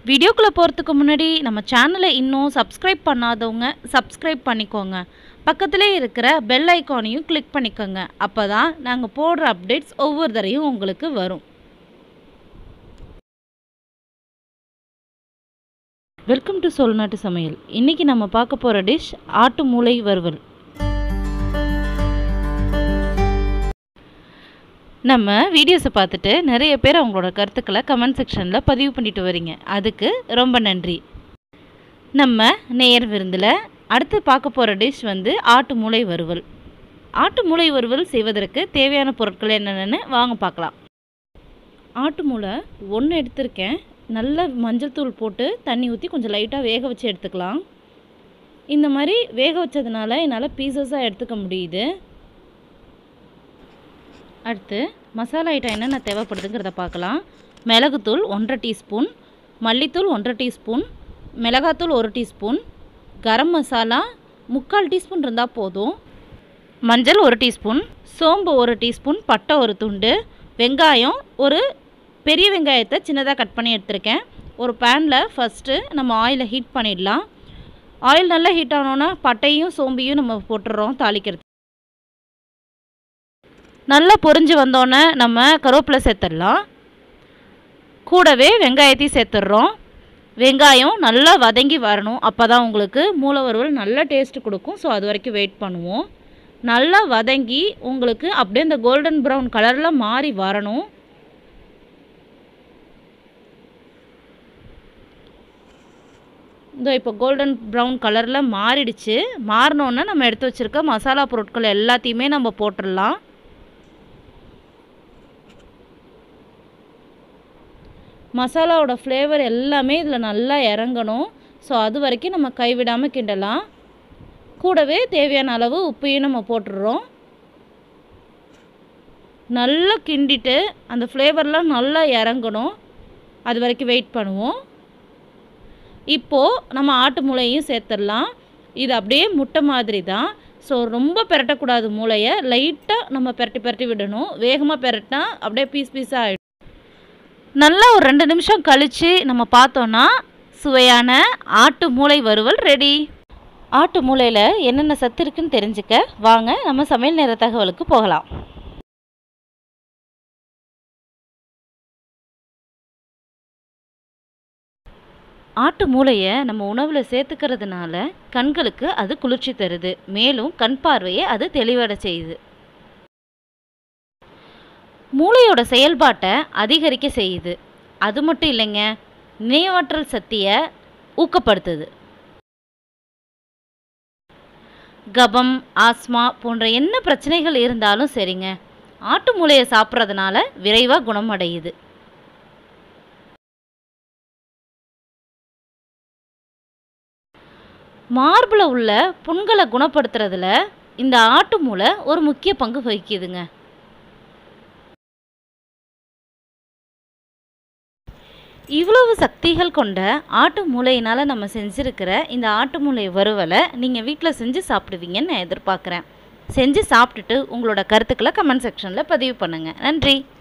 வீடியோக்குள்ளே போகிறதுக்கு முன்னாடி நம்ம சேனலை இன்னும் சப்ஸ்கிரைப் பண்ணாதவங்க சப்ஸ்கிரைப் பண்ணிக்கோங்க பக்கத்திலே இருக்கிற பெல் ஐக்கானையும் கிளிக் பண்ணிக்கோங்க அப்போ தான் நாங்கள் போடுற அப்டேட்ஸ் ஒவ்வொரு தரையும் உங்களுக்கு வரும் வெல்கம் டு சொல்நாட்டு சமையல் இன்றைக்கி நம்ம பார்க்க போகிற டிஷ் ஆட்டு மூளை வறுவல் நம்ம வீடியோஸை பார்த்துட்டு நிறைய பேர் அவங்களோட கருத்துக்களை கமெண்ட் செக்ஷனில் பதிவு பண்ணிட்டு வரீங்க அதுக்கு ரொம்ப நன்றி நம்ம நேயர் விருந்தில் அடுத்து பார்க்க போகிற டிஷ் வந்து ஆட்டு மூளை வறுவல் ஆட்டு மூளை வறுவல் செய்வதற்கு தேவையான பொருட்கள் என்னென்னு வாங்க பார்க்கலாம் ஆட்டு மூளை ஒன்று எடுத்திருக்கேன் நல்ல மஞ்சள் தூள் போட்டு தண்ணி ஊற்றி கொஞ்சம் லைட்டாக வேக வச்சு எடுத்துக்கலாம் இந்த மாதிரி வேக வச்சதுனால என்னால் பீசஸாக எடுத்துக்க முடியுது அடுத்து மசாலா ஐட்டம் என்னென்ன தேவைப்படுதுங்கிறத பார்க்கலாம் மிளகுத்தூள் ஒன்றரை டீஸ்பூன் மல்லித்தூள் ஒன்றரை டீஸ்பூன் மிளகாத்தூள் ஒரு டீஸ்பூன் கரம் மசாலா முக்கால் டீஸ்பூன் இருந்தால் போதும் மஞ்சள் ஒரு டீஸ்பூன் சோம்பு ஒரு டீஸ்பூன் பட்டை ஒரு துண்டு வெங்காயம் ஒரு பெரிய வெங்காயத்தை சின்னதாக கட் பண்ணி எடுத்திருக்கேன் ஒரு பேனில் ஃபஸ்ட்டு நம்ம ஆயிலை ஹீட் பண்ணிடலாம் ஆயில் நல்லா ஹீட் ஆனோன்னா பட்டையும் சோம்பியும் நம்ம போட்டுடுறோம் தாளிக்கிறது நல்லா பொரிஞ்சு வந்தோடனே நம்ம கருவேப்பிலை சேர்த்துடலாம் கூடவே வெங்காயத்தையும் சேர்த்துட்றோம் வெங்காயம் நல்லா வதங்கி வரணும் அப்போ தான் உங்களுக்கு மூளை வறுவல் நல்ல டேஸ்ட் கொடுக்கும் ஸோ அது வரைக்கும் வெயிட் பண்ணுவோம் நல்லா வதங்கி உங்களுக்கு அப்படியே இந்த கோல்டன் ப்ரௌன் கலரில் மாறி வரணும் இதோ இப்போ கோல்டன் ப்ரௌன் கலரில் மாறிடுச்சு மாறினோன்னே நம்ம எடுத்து வச்சுருக்க மசாலா பொருட்கள் எல்லாத்தையுமே நம்ம போட்டுடலாம் மசாலாவோட ஃப்ளேவர் எல்லாமே இதில் நல்லா இறங்கணும் ஸோ அது வரைக்கும் நம்ம கைவிடாமல் கிண்டலாம் கூடவே தேவையான அளவு உப்பையும் நம்ம போட்டுடுறோம் நல்லா கிண்டிட்டு அந்த ஃப்ளேவர்லாம் நல்லா இறங்கணும் அது வரைக்கும் வெயிட் பண்ணுவோம் இப்போது நம்ம ஆட்டு மூளையும் சேர்த்துடலாம் இது அப்படியே முட்டை மாதிரி தான் ஸோ ரொம்ப பெரட்டக்கூடாது மூளையை லைட்டாக நம்ம பெரட்டி பெரட்டி விடணும் வேகமாக பெரட்டினா அப்படியே பீஸ் பீஸாக ஆகிடும் நல்லா ஒரு ரெண்டு நிமிஷம் கழித்து நம்ம பார்த்தோன்னா சுவையான ஆட்டு மூளை வறுவல் ரெடி ஆட்டு மூளையில் என்னென்ன சத்து இருக்குன்னு தெரிஞ்சுக்க வாங்க நம்ம சமையல் நேர தகவலுக்கு போகலாம் ஆட்டு மூளையை நம்ம உணவில் சேர்த்துக்கிறதுனால கண்களுக்கு அது குளிர்ச்சி தருது மேலும் கண் பார்வையை அது தெளிவடை செய்யுது மூளையோட செயல்பாட்டை அதிகரிக்க செய்யுது அது மட்டும் இல்லைங்க நினைவாற்றல் சக்தியை ஊக்கப்படுத்துது கபம் ஆஸ்மா போன்ற என்ன பிரச்சனைகள் இருந்தாலும் சரிங்க ஆட்டு மூளையை சாப்பிட்றதுனால விரைவாக குணமடையுது மார்பில் உள்ள புண்களை குணப்படுத்துறதுல இந்த ஆட்டு மூளை ஒரு முக்கிய பங்கு வகிக்குதுங்க இவ்வளவு சக்திகள் கொண்ட ஆட்டு மூளையினால் நம்ம செஞ்சுருக்கிற இந்த ஆட்டு மூளை வறுவலை நீங்கள் வீட்டில் செஞ்சு சாப்பிடுவீங்கன்னு நான் எதிர்பார்க்குறேன் செஞ்சு சாப்பிட்டுட்டு உங்களோட கருத்துக்களை கமெண்ட் செக்ஷனில் பதிவு பண்ணுங்கள் நன்றி